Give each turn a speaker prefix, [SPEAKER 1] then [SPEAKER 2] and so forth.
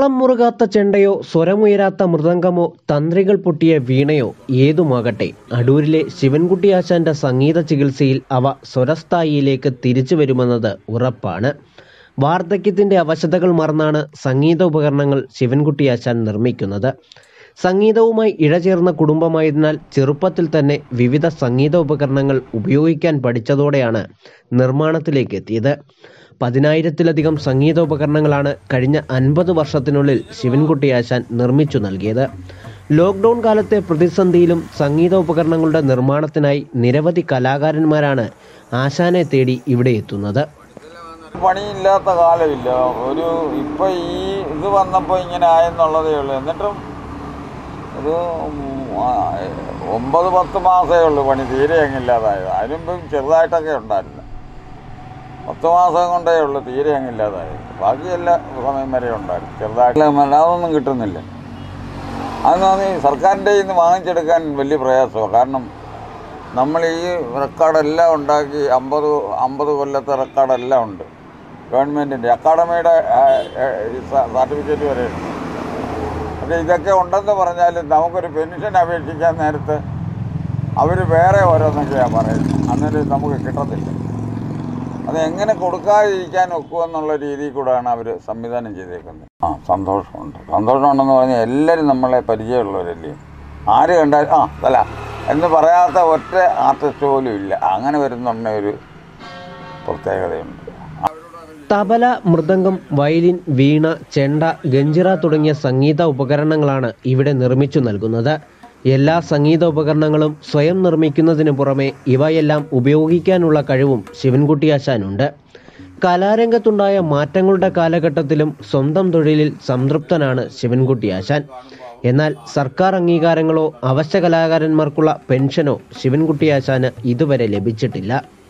[SPEAKER 1] താളം മുറുകാത്ത ചെണ്ടയോ സ്വരമുയരാത്ത മൃദംഗമോ തന്ത്രികൾ പൊട്ടിയ വീണയോ ഏതുമാകട്ടെ അടൂരിലെ ശിവൻകുട്ടി ആശാന്റെ സംഗീത ചികിത്സയിൽ അവ സ്വരസ്ഥായിയിലേക്ക് തിരിച്ചു വരുമെന്നത് ഉറപ്പാണ് വാർദ്ധക്യത്തിന്റെ അവശതകൾ മറന്നാണ് സംഗീത ഉപകരണങ്ങൾ ശിവൻകുട്ടി ആശാൻ നിർമ്മിക്കുന്നത് സംഗീതവുമായി ഇഴചേർന്ന കുടുംബമായതിനാൽ ചെറുപ്പത്തിൽ തന്നെ വിവിധ സംഗീത ഉപകരണങ്ങൾ ഉപയോഗിക്കാൻ പഠിച്ചതോടെയാണ് നിർമ്മാണത്തിലേക്ക് എത്തിയത് പതിനായിരത്തിലധികം സംഗീത ഉപകരണങ്ങളാണ് കഴിഞ്ഞ അൻപത് വർഷത്തിനുള്ളിൽ ശിവൻകുട്ടി ആശാൻ നിർമ്മിച്ചു നൽകിയത് ലോക്ക്ഡൗൺ കാലത്തെ പ്രതിസന്ധിയിലും സംഗീത ഉപകരണങ്ങളുടെ നിർമ്മാണത്തിനായി നിരവധി കലാകാരന്മാരാണ് ആശാനെ തേടി ഇവിടെ എത്തുന്നത്
[SPEAKER 2] പണിയില്ലാത്ത കാലമില്ല ഒരു ഇപ്പൊ ഈ ഇത് വന്നപ്പോൾ ഇങ്ങനെ ആയെന്നുള്ളതേ ഉള്ളൂ എന്നിട്ടും ഒരു ഉം, ആ, ഒമ്പത് പത്ത് മാസമേ ഉള്ളൂ പണി തീരെ അങ്ങില്ലാതായത് അതിന് മുമ്പ് ചെറുതായിട്ടൊക്കെ ഉണ്ടായിരുന്നു പത്ത് മാസം കൊണ്ടേ ഉള്ളൂ തീരെ അങ്ങില്ലാതായത് ബാക്കി എല്ലാ സമയം വരെ ഉണ്ടായിരുന്നു ചെറുതായിട്ട് അതൊന്നും കിട്ടുന്നില്ല അതൊന്നും ഈ സർക്കാരിൻ്റെ കയ്യിൽ നിന്ന് വാങ്ങിച്ചെടുക്കാൻ വലിയ പ്രയാസമാണ് കാരണം നമ്മൾ ഈ റെക്കോർഡെല്ലാം ഉണ്ടാക്കി അമ്പത് അമ്പത് കൊല്ലത്തെ റെക്കോർഡെല്ലാം ഉണ്ട് ഗവൺമെൻറ്റിൻ്റെ അക്കാഡമിയുടെ സർട്ടിഫിക്കറ്റ് വരെ ഉണ്ട് പക്ഷേ ഇതൊക്കെ ഉണ്ടെന്ന് പറഞ്ഞാലും നമുക്കൊരു പെൻഷൻ അപേക്ഷിക്കാൻ നേരത്ത് അവർ വേറെ ഓരോന്നൊക്കെയാണ് പറയുന്നത് അന്നേരം നമുക്ക് കിട്ടത്തില്ല അത് എങ്ങനെ കൊടുക്കാതിരിക്കാൻ ഒക്കുമെന്നുള്ള രീതിയിൽ കൂടെയാണ് അവർ സംവിധാനം ചെയ്തേക്കുന്നത് ആ സന്തോഷമുണ്ട് സന്തോഷമുണ്ടെന്ന് പറഞ്ഞാൽ എല്ലാവരും നമ്മളെ പരിചയമുള്ളവരല്ലേ ആര് കണ്ടാൽ ആ അല്ല എന്ന് പറയാത്ത ഒറ്റ ആർട്ടിസ്റ്റ് പോലും ഇല്ല അങ്ങനെ വരുന്നുണ്ട ഒരു പ്രത്യേകതയുണ്ട്
[SPEAKER 1] തബല മൃദംഗം വയലിൻ വീണ ചെണ്ട ഗഞ്ചിറ തുടങ്ങിയ സംഗീത ഉപകരണങ്ങളാണ് ഇവിടെ നിർമ്മിച്ചു നൽകുന്നത് എല്ലാ സംഗീത ഉപകരണങ്ങളും സ്വയം നിർമ്മിക്കുന്നതിന് പുറമെ ഇവയെല്ലാം ഉപയോഗിക്കാനുള്ള കഴിവും ശിവൻകുട്ടി ആശാനുണ്ട് കലാരംഗത്തുണ്ടായ മാറ്റങ്ങളുടെ കാലഘട്ടത്തിലും സ്വന്തം തൊഴിലിൽ സംതൃപ്തനാണ് ശിവൻകുട്ടി ആശാൻ എന്നാൽ സർക്കാർ അംഗീകാരങ്ങളോ അവശ്യ കലാകാരന്മാർക്കുള്ള പെൻഷനോ ശിവൻകുട്ടി ആശാന് ഇതുവരെ ലഭിച്ചിട്ടില്ല